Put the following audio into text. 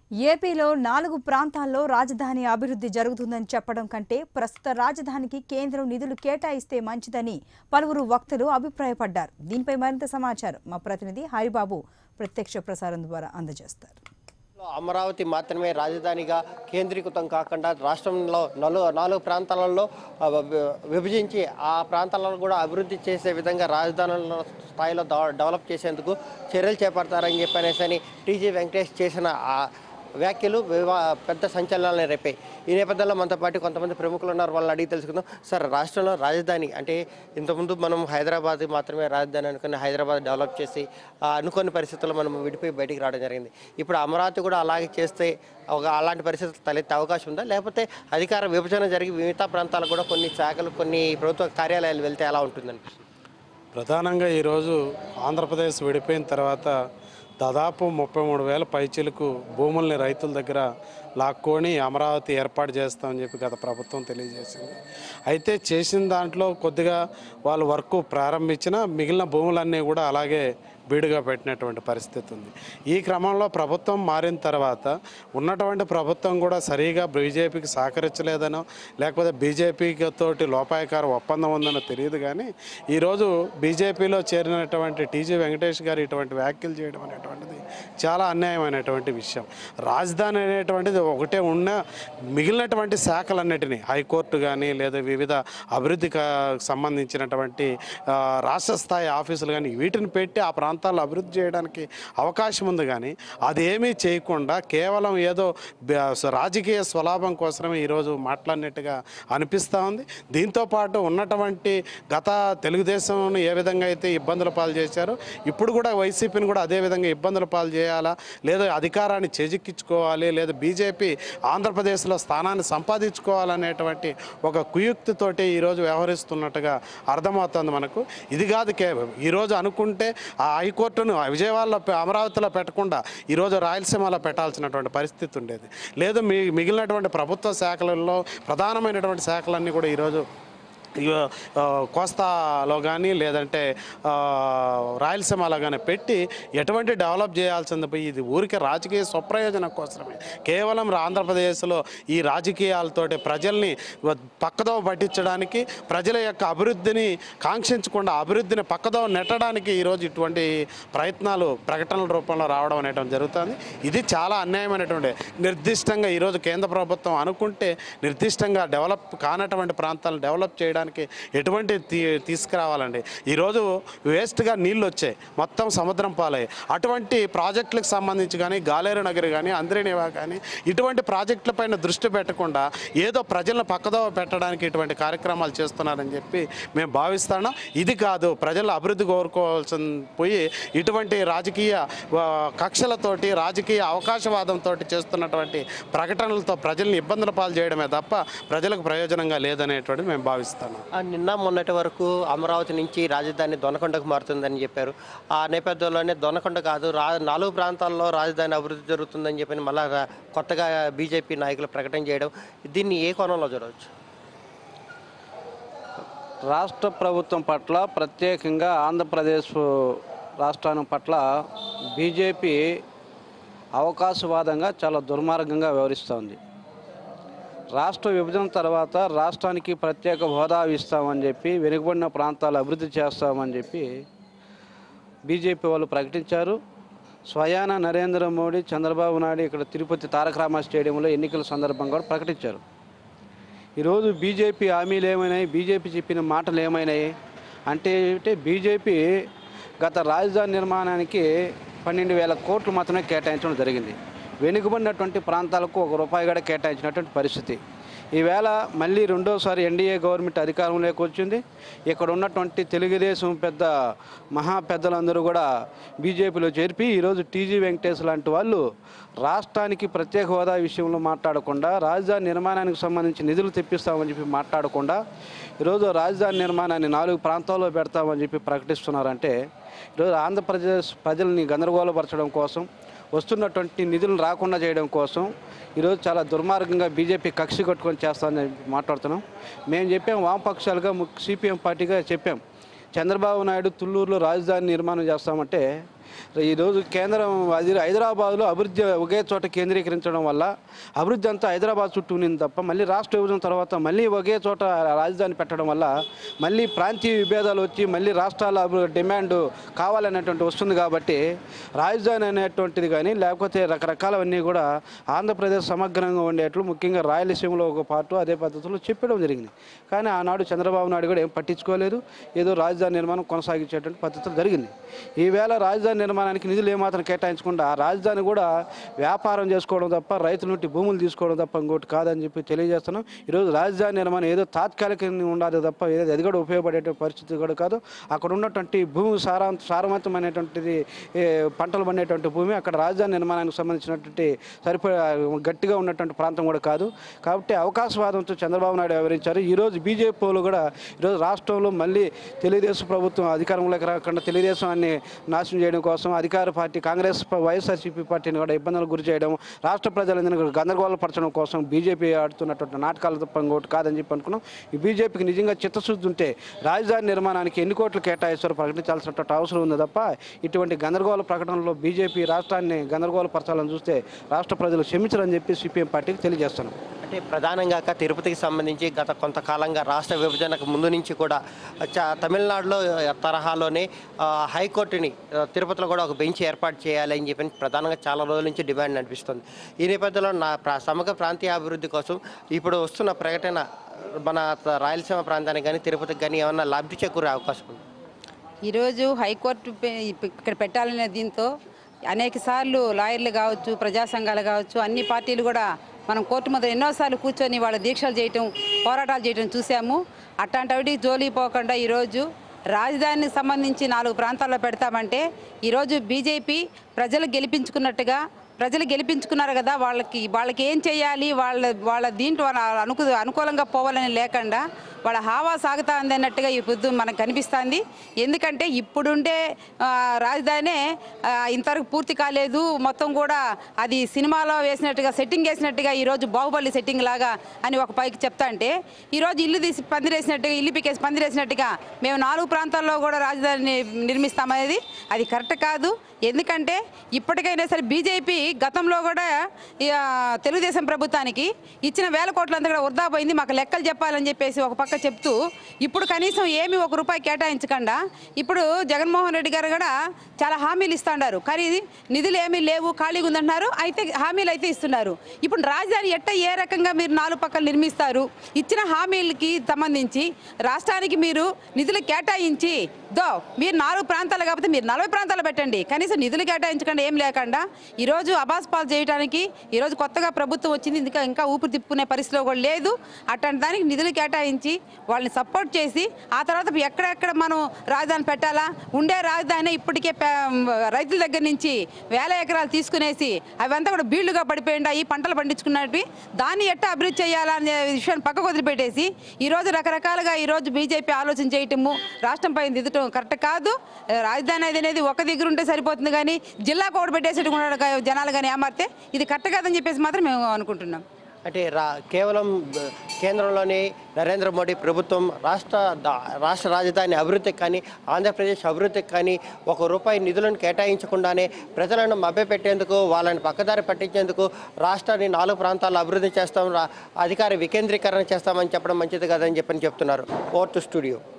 ఏపీలో నాలుగు ప్రాంతాల్లో రాజధాని అభివృద్ధి జరుగుతుందని చెప్పడం కంటే ప్రస్తుత రాజధానికి కేంద్రం నిధులు కేటాయిస్తే మంచిదని పలువురు వక్తలు అభిప్రాయపడ్డారు దీనిపై మరింత సమాచారం మా ప్రతినిధి హరిబాబు ప్రత్యక్ష ప్రసారం ద్వారా అందజేస్తారు అమరావతి మాత్రమే రాజధానిగా కేంద్రీకృతం కాకుండా రాష్ట్రంలో నలు నాలుగు ప్రాంతాలలో ఆ, వి- విభజించి ఆ ప్రాంతాలను కూడా అభివృద్ధి చేసే విధంగా రాజధానుల స్థాయిలో డెవ- డెవలప్ చేసేందుకు చర్యలు చేపడతారని చెప్పనేసి అని టీజీ వెంకటేష్ చేసిన ఆ వ్యాఖ్యలు వివా పెద్ద సంచలనాలను రేపాయి ఈ నేపథ్యంలో మనతో పాటు కొంతమంది ప్రముఖులు ఉన్నారు వాళ్ళని అడిగి తెలుసుకుందాం సార్ రాష్ట్రంలో రాజధాని అంటే ఇంతకుముందు మనం హైదరాబాద్ మాత్రమే రాజధాని అనుకుని హైదరాబాద్ డెవలప్ చేసి ఆ అనుకోని పరిస్థితుల్లో మనం విడిపోయి బయటికి రావడం జరిగింది ఇప్పుడు అమరావతి కూడా అలాగే చేస్తే ఒక అలాంటి పరిస్థితులు తలెత్తే అవకాశం ఉందా లేకపోతే అధికార విభజన జరిగి మిగతా ప్రాంతాలకు కూడా కొన్ని శాఖలు కొన్ని ప్రభుత్వ కార్యాలయాలు వెళ్తే ఎలా ఉంటుందనిపిస్తుంది ప్రధానంగా ఈరోజు ఆంధ్రప్రదేశ్ విడిపోయిన తర్వాత దాదాపు ముప్పై మూడు వేల పైచీలకు భూముల్ని రైతుల దగ్గర లాక్కొని అమరావతి ఏర్పాటు చేస్తామని చెప్పి గత ప్రభుత్వం తెలియజేసింది అయితే చేసిన దాంట్లో కొద్దిగా వాళ్ళు వర్క్ ప్రారంభించిన మిగిలిన భూములన్నీ కూడా అలాగే బీడుగా పెట్టినటువంటి పరిస్థితి ఉంది ఈ క్రమంలో ప్రభుత్వం మారిన తర్వాత ఉన్నటువంటి ప్రభుత్వం కూడా సరిగా బీజేపీకి సహకరించలేదనో లేకపోతే బీజేపీ తోటి లోపాయకార ఒప్పందం ఉందనో తెలియదు కానీ ఈరోజు బీజేపీలో చేరినటువంటి టీజీ వెంకటేష్ గారు ఇటువంటి వ్యాఖ్యలు చేయడం అనేటువంటిది చాలా అన్యాయమైనటువంటి విషయం రాజధాని అనేటువంటిది ఒకటే ఉన్న మిగిలినటువంటి శాఖలన్నిటినీ హైకోర్టు కానీ లేదా వివిధ అభివృద్ధికి సంబంధించినటువంటి ఆ, రాష్ట్ర స్థాయి ఆఫీసులు కానీ వీటిని పెట్టి ఆ ప్రాంతాల్లో అభివృద్ధి చేయడానికి అవకాశం ఉంది కానీ అదేమీ చేయకుండా కేవలం ఏదో బ- రాజకీయ స్వలాభం కోసమే ఈరోజు మాట్లాడినట్టుగా అనిపిస్తూ ఉంది దీంతోపాటు ఉన్నటువంటి గత తెలుగుదేశం ఏ విధంగా అయితే ఇబ్బందుల పాలు చేశారో ఇప్పుడు కూడా వైసీపీని కూడా అదే విధంగా ఇబ్బందుల పాలు చేయాలా లేదా అధికారాన్ని చేజిక్కించుకోవాలి లేదా బీజేపీ ఆంధ్రప్రదేశ్లో స్థానాన్ని సంపాదించుకోవాలనేటువంటి ఒక కుయుక్తితోటి ఈరోజు వ్యవహరిస్తున్నట్టుగా అర్థమవుతుంది మనకు ఇది కాదు కేవలం ఈరోజు అనుకుంటే ఆ హైకోర్టును విజయవాడలో పె- అమరావతిలో పెట్టకుండా ఈరోజు రాయలసీమలో పెట్టాల్సినటువంటి పరిస్థితి ఉండేది లేదు మీ మిగిలినటువంటి ప్రభుత్వ శాఖలలో ప్రధానమైనటువంటి శాఖలన్నీ కూడా ఈరోజు ఇగ, ఆ, కోస్తాలో కానీ లేదంటే ఆ, రాయలసీమలో కానీ పెట్టి ఎటువంటి డెవలప్ చేయాల్సింది పోయి ఇది ఊరికే రాజకీయ స్వప్రయోజనం కోసమే కేవలం ఆంధ్రప్రదేశ్లో ఈ రాజకీయాలతోటి ప్రజల్ని వ- పక్కదోవ పట్టించడానికి ప్రజల యొక్క అభివృద్ధిని కాంక్షించకుండా అభివృద్ధిని పక్కదోవ నెట్టడానికి ఈరోజు ఇటువంటి ప్రయత్నాలు ప్రకటనల రూపంలో రావడం అనేటువంటి జరుగుతుంది ఇది చాలా అన్యాయమైనటువంటి నిర్దిష్టంగా ఈరోజు కేంద్ర ప్రభుత్వం అనుకుంటే నిర్దిష్టంగా డెవలప్ కానటువంటి ప్రాంతాలను డెవలప్ చేయడానికి ఎటువంటి తీ తీసుకురావాలండి ఈరోజు వేస్ట్గా నీళ్ళు వచ్చాయి మొత్తం సముద్రం పాలయ్యాయి అటువంటి ప్రాజెక్టులకు సంబంధించి కానీ గాలేరు నగరి కానీ అంద్రేనివా కానీ ఇటువంటి ప్రాజెక్టులపైన దృష్టి పెట్టకుండా ఏదో ప్రజలను పక్కదోవ పెట్టడానికి ఇటువంటి కార్యక్రమాలు చేస్తున్నారని చెప్పి మేము భావిస్తున్నాం ఇది కాదు ప్రజల అభివృద్ధి కోరుకోవాల్సిన పోయి ఇటువంటి రాజకీయ ఆ, కక్షలతోటి రాజకీయ అవకాశవాదంతో చేస్తున్నటువంటి ప్రకటనలతో ప్రజల్ని ఇబ్బందుల పాలు చేయడమే తప్ప ప్రజలకు ప్రయోజనంగా లేదనేటువంటిది మేము భావిస్తున్నాం ఆ నిన్న మొన్నటి వరకు అమరావతి నుంచి రాజధాని దొనకొండకు మారుతుందని చెప్పారు ఆ నేపథ్యంలోనే దొనకొండ కాదు రా నాలుగు ప్రాంతాల్లో రాజధాని అభివృద్ధి జరుగుతుందని చెప్పి మళ్ళా రా- కొత్తగా బీజేపీ నాయకులు ప్రకటన చేయడం దీన్ని ఏ కోణంలో చూడవచ్చు రాష్ట్ర ప్రభుత్వం పట్ల ప్రత్యేకంగా ఆంధ్రప్రదేశ్ రాష్ట్రాన్ని పట్ల బీజేపీ అవకాశవాదంగా చాలా దుర్మార్గంగా వ్యవహరిస్తోంది రాష్ట్ర విభజన తర్వాత రాష్ట్రానికి ప్రత్యేక హోదా ఇస్తామని చెప్పి వెనుకబడిన ప్రాంతాలు అభివృద్ధి చేస్తామని చెప్పి బీజేపీ వాళ్ళు ప్రకటించారు స్వయాన నరేంద్ర మోడీ చంద్రబాబు నాయుడు ఇక్కడ తిరుపతి తారక రామ స్టేడియంలో ఎన్నికల సందర్భంగా కూడా ప్రకటించారు ఈరోజు బీజేపీ హామీలు ఏమైనాయి బీజేపీ చెప్పిన మాటలు ఏమైనాయి అంటే ఏంటంటే బీజేపీ గత రాజధాని నిర్మాణానికి పన్నెండు వేల కోట్లు మాత్రమే కేటాయించడం జరిగింది వెనుకబడినటువంటి ప్రాంతాలకు ఒక రూపాయి కూడా కేటాయించినటువంటి పరిస్థితి ఈవేళ మళ్ళీ రెండోసారి ఎన్డీఏ గవర్నమెంట్ అధికారంలోకి వచ్చింది ఇక్కడ ఉన్నటువంటి తెలుగుదేశం పెద్ద మహా పెద్దలందరూ కూడా బీజేపీలో చేర్పి ఈరోజు టీజీ వెంకటేష్ లాంటి వాళ్ళు రాష్ట్రానికి ప్రత్యేక హోదా విషయంలో మాట్లాడకుండా రాజధాని నిర్మాణానికి సంబంధించి నిధులు తెప్పిస్తామని చెప్పి మాట్లాడకుండా ఈరోజు రాజధాని నిర్మాణాన్ని నాలుగు ప్రాంతాల్లో పెడతామని చెప్పి ప్రకటిస్తున్నారంటే ఈరోజు ఆంధ్రప్రదేశ్ ప్రజల్ని గందరగోళపరచడం కోసం వస్తున్నటువంటి నిధులను రాకుండా చేయడం కోసం ఈరోజు చాలా దుర్మార్గంగా బీజేపీ కక్షి కట్టుకొని చేస్తామని మాట్లాడుతున్నాం మేము చెప్పాం వామపక్షాలుగా సిపిఎం పార్టీగా చెప్పాం చంద్రబాబు నాయుడు తుళ్ళూరులో రాజధాని నిర్మాణం చేస్తామంటే ఈరోజు కేంద్రం అది హైదరాబాద్లో అభివృద్ధి ఒకే చోట కేంద్రీకరించడం వల్ల అభివృద్ధి అంతా హైదరాబాద్ చుట్టూ ఉంది తప్ప మళ్ళీ రాష్ట్ర విభజన తర్వాత మళ్ళీ ఒకే చోట రాజధాని పెట్టడం వల్ల మళ్ళీ ప్రాంతీయ విభేదాలు వచ్చి మళ్ళీ రాష్ట్రాల అభి- డిమాండ్ కావాలనేటువంటి వస్తుంది కాబట్టి రాజధాని అనేటువంటిది కానీ లేకపోతే రకరకాలవన్నీ కూడా ఆంధ్రప్రదేశ్ సమగ్రంగా ఉండేట్లు ముఖ్యంగా రాయలసీమలో ఒక పార్టు అదే పద్ధతిలో చెప్పడం జరిగింది కానీ ఆనాడు చంద్రబాబు నాయుడు కూడా ఏం పట్టించుకోలేదు ఏదో రాజధాని నిర్మాణం కొనసాగించేటువంటి పద్ధతులు జరిగింది ఈవేళ రాజధాని నిర్మాణానికి నిధులు ఏమాత్రం కేటాయించకుండా ఆ రాజధాని కూడా వ్యాపారం చేసుకోవడం తప్ప రైతుల నుండి భూములు తీసుకోవడం తప్ప ఇంకోటి కాదని చెప్పి తెలియజేస్తున్నాం ఈరోజు రాజధాని నిర్మాణం ఏదో తాత్కాలికంగా ఉండాలి తప్ప ఏదో అది కూడా ఉపయోగపడే పరిస్థితి కూడా కాదు అక్కడ ఉన్నటువంటి భూమి సారా సారవంతమైనటువంటిది ఏ, పంటలు పండేటువంటి భూమి అక్కడ రాజధాని నిర్మాణానికి సంబంధించినటువంటి సరిపో గట్టిగా ఉన్నటువంటి ప్రాంతం కూడా కాదు కాబట్టి అవకాశవాదంతో చంద్రబాబు నాయుడు వివరించారు ఈరోజు బీజేపీ వాళ్ళు కూడా ఈరోజు రాష్ట్రంలో మళ్ళీ తెలుగుదేశం ప్రభుత్వం అధికారంలోకి రాకుండా తెలుగుదేశాన్ని నాశనం చేయడం కోసం అధికార పార్టీ కాంగ్రెస్ ప- వైఎస్ఆర్సీపీ పార్టీని కూడా ఇబ్బందులకు గురి చేయడం రాష్ట్ర ప్రజలందరినీ కూడా గందరగోళపరచడం కోసం బీజేపీ ఆడుతున్నటువంటి నాటకాలు తప్ప ఇంకోటి కాదని చెప్పి అనుకున్నాం ఈ బీజేపీకి నిజంగా చిత్తశుద్ధి ఉంటే రాజధాని నిర్మాణానికి ఎన్ని కోట్లు కేటాయిస్తారో ప్రకటించాల్సినటువంటి అవసరం ఉంది తప్ప ఇటువంటి గందరగోళ ప్రకటనలో బీజేపీ రాష్ట్రాన్ని గందరగోళపరచాలని చూస్తే రాష్ట్ర ప్రజలు క్షమించరని చెప్పి సిపిఎం పార్టీకి తెలియజేస్తున్నాం అంటే ప్రధానంగా అక్క తిరుపతికి సంబంధించి గత కొంతకాలంగా రాష్ట్ర విభజనకు ముందు నుంచి కూడా చ- తమిళనాడులో తరహాలోనే ఆ, హైకోర్టుని ఆ, తిరుపతిలో కూడా ఒక బెంచ్ ఏర్పాటు చేయాలి అని చెప్పి ప్రధానంగా చాలా రోజుల నుంచి డిమాండ్ అనిపిస్తుంది ఈ నేపథ్యంలో నా ప్రా- సమగ్ర ప్రాంతీయ అభివృద్ధి కోసం ఇప్పుడు వస్తున్న ప్రకటన మన త- రాయలసీమ ప్రాంతానికి కానీ తిరుపతికి కానీ ఏమన్నా లబ్ధి చేకూరే అవకాశం ఉంది ఈరోజు హైకోర్టు పె- ఇక్కడ పెట్టాలనే దీంతో అనేక సార్లు లాయర్లు కావచ్చు ప్రజా సంఘాలు కావచ్చు అన్ని పార్టీలు కూడా మనం కోర్టు ముందు ఎన్నోసార్లు కూర్చొని వాళ్ళ దీక్షలు చేయటం పోరాటాలు చేయటం చూసాము అట్లాంటి జోలి పోకుండా ఈరోజు రాజధానికి సంబంధించి నాలుగు ప్రాంతాల్లో పెడతామంటే ఈరోజు బీజేపీ ప్రజలు గెలిపించుకున్నట్టుగా ప్రజలు గెలిపించుకున్నారు కదా వాళ్ళకి వాళ్ళకి ఏం చేయాలి వాళ్ళ వాళ్ళ దీంట్లో వాళ్ళ అనుకు అనుకూలంగా పోవాలని లేకుండా వాళ్ళ హావా సాగుతా ఉంది అన్నట్టుగా ఈ పొద్దు మనకు కనిపిస్తుంది ఎందుకంటే ఇప్పుడుండే ఆ, రాజధానే ఆ, ఇంతవరకు పూర్తి కాలేదు మొత్తం కూడా అది సినిమాలో వేసినట్టుగా సెట్టింగ్ వేసినట్టుగా ఈరోజు బాహుబలి సెట్టింగ్ లాగా అని ఒక పైకి చెప్తా అంటే ఈరోజు ఇల్లు తీసి పందిరేసినట్టుగా ఇల్లు పీకేసి పందిరేసినట్టుగా మేము నాలుగు ప్రాంతాల్లో కూడా రాజధాని నిర్మిస్తామనేది అది కరెక్ట్ కాదు ఎందుకంటే ఇప్పటికైనా సరే బీజేపీ గతంలో కూడా ఈ, ఆ, తెలుగుదేశం ప్రభుత్వానికి ఇచ్చిన వేల కోట్లంతా కూడా వృధా పోయింది మాకు లెక్కలు చెప్పాలని చెప్పేసి ఒక పక్క చెప్తూ ఇప్పుడు కనీసం ఏమి ఒక రూపాయి కేటాయించకుండా ఇప్పుడు జగన్మోహన్ రెడ్డి గారు కూడా చాలా హామీలు ఇస్తున్నారు కానీ ఇది నిధులు ఏమీ లేవు ఖాళీగా ఉందంటున్నారు అయితే హామీలు అయితే ఇస్తున్నారు ఇప్పుడు రాజధాని ఎట్ట ఏ రకంగా మీరు నాలుగు పక్కలు నిర్మిస్తారు ఇచ్చిన హామీలకి సంబంధించి రాష్ట్రానికి మీరు నిధులు కేటాయించి దో మీరు నాలుగు ప్రాంతాలు కాకపోతే మీరు నలభై ప్రాంతాలు పెట్టండి కనీసం నిధులు కేటాయించకుండా ఏం లేకుండా ఈరోజు అబాస్ పాలు చేయడానికి ఈరోజు కొత్తగా ప్రభుత్వం వచ్చింది ఇంకా ఇంకా ఊపిరి తిప్పుకునే పరిస్థితిలో కూడా లేదు అట్లాంటి దానికి నిధులు కేటాయించి వాళ్ళని సపోర్ట్ చేసి ఆ తర్వాత ఎక్కడెక్కడ మనం రాజధాని పెట్టాలా ఉండే రాజధాని ఇప్పటికే పే- రైతుల దగ్గర నుంచి వేల ఎకరాలు తీసుకునేసి అవంతా కూడా బీళ్లుగా పడిపోయిండాయి పంటలు పండించుకున్నట్టు దాన్ని ఎట్టా అభివృద్ధి చేయాలనే విషయాన్ని పక్కకు వదిలిపెట్టేసి ఈరోజు రకరకాలుగా ఈరోజు బీజేపీ ఆలోచన చేయటము రాష్ట్రం పైన దిద్దటం కరెక్ట్ కాదు రాజధాని అది అనేది ఒక దగ్గర ఉంటే సరిపోతుంది కానీ జిల్లా కోడ్ పెట్టేసేట్టు కూడా జనాలు కానీ ఏమారితే ఇది కరెక్ట్ కాదని చెప్పేసి మాత్రం మేము అనుకుంటున్నాం అంటే రా కేవలం బ- కేంద్రంలోని నరేంద్ర మోడీ ప్రభుత్వం రాష్ట్ర దా- రాష్ట్ర రాజధాని అభివృద్ధికి కానీ ఆంధ్రప్రదేశ్ అభివృద్ధికి కానీ ఒక రూపాయి నిధులను కేటాయించకుండానే ప్రజలను మభ్యపెట్టేందుకు వాళ్ళని పక్కదారి పట్టించేందుకు రాష్ట్రాన్ని నాలుగు ప్రాంతాల్లో అభివృద్ధి చేస్తాం రా- అధికార వికేంద్రీకరణ చేస్తామని చెప్పడం మంచిది కదని చెప్పని చెప్తున్నారు ఓర్ టు స్టూడియో